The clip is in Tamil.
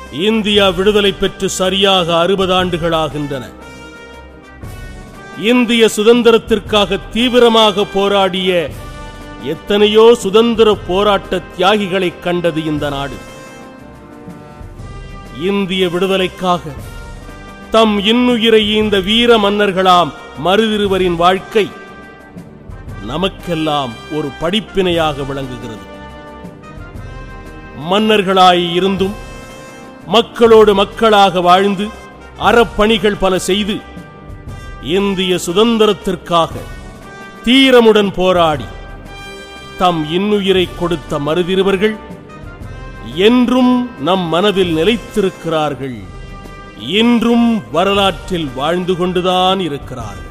இந்தியா விடுதலை பெற்று சரியாக அறுபது ஆண்டுகளாகின்றன இந்திய சுதந்திரத்திற்காக தீவிரமாக போராடிய எத்தனையோ சுதந்திர போராட்ட தியாகிகளை கண்டது இந்த நாடு இந்திய விடுதலைக்காக தம் இன்னுயிரை இந்த வீர மன்னர்களாம் மருதிருவரின் வாழ்க்கை நமக்கெல்லாம் ஒரு படிப்பினையாக விளங்குகிறது மன்னர்களாய் இருந்தும் மக்களோடு மக்களாக வாழ்ந்து அறப்பணிகள் பல செய்து இந்திய சுதந்திரத்திற்காக தீரமுடன் போராடி தம் இன்னுயிரை கொடுத்த மருதிருவர்கள் என்றும் நம் மனதில் நிலைத்திருக்கிறார்கள் இன்றும் வரலாற்றில் வாழ்ந்து கொண்டுதான் இருக்கிறார்கள்